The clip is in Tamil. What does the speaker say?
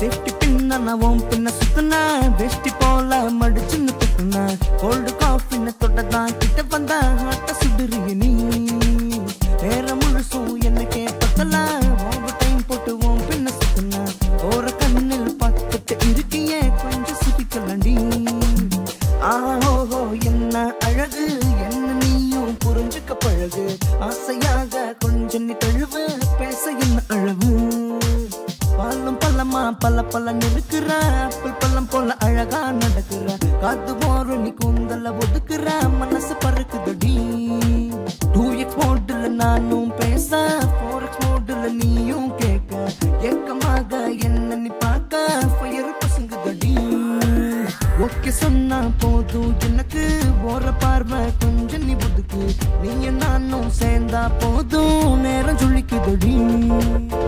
சேஃப்டி பின்ன நான் உன் பின்ன சுத்துனா வெஷ்டி போல மடிச்சுன்னு துப்புனா கோல்டு காஃபின்னு தொட்டதான் கிட்ட வந்தா ஆட்ட சுடுறிய நீ நேரம் முழுசும் என்னக்கே பத்தல ஓவர் டைம் போட்டு உன் பின்ன சுத்துனா ஓர கண்ணில் பார்த்துட்டு இருக்கியே கொஞ்சம் சுத்திக்கலண்டி ஆஹோ என்ன அழகு என்ன நீயும் புரிஞ்சுக்க பழகு ஆசையாக கொஞ்சம் நீ தழுவு பேச என்ன அழகு பாலும் பழமா பல பல நிற்கிற ஆப்பிள் பழம் போல அழகா நடக்கிற காத்து போற நீ கூந்தல ஒதுக்குற மனசு பறக்குதடி டூ எக்ஸ் மோடுல நானும் பேச ஃபோர் எக்ஸ் மோடுல நீயும் கேட்க ஏக்கமாக என்ன நீ பார்க்க ஃபயர் பசங்குதடி ஓகே சொன்னா போதும் எனக்கு ஓர பார்வை கொஞ்சம் நீ புதுக்கு நீயும் நானும் சேர்ந்தா போதும் நேரம் சுழிக்குதடி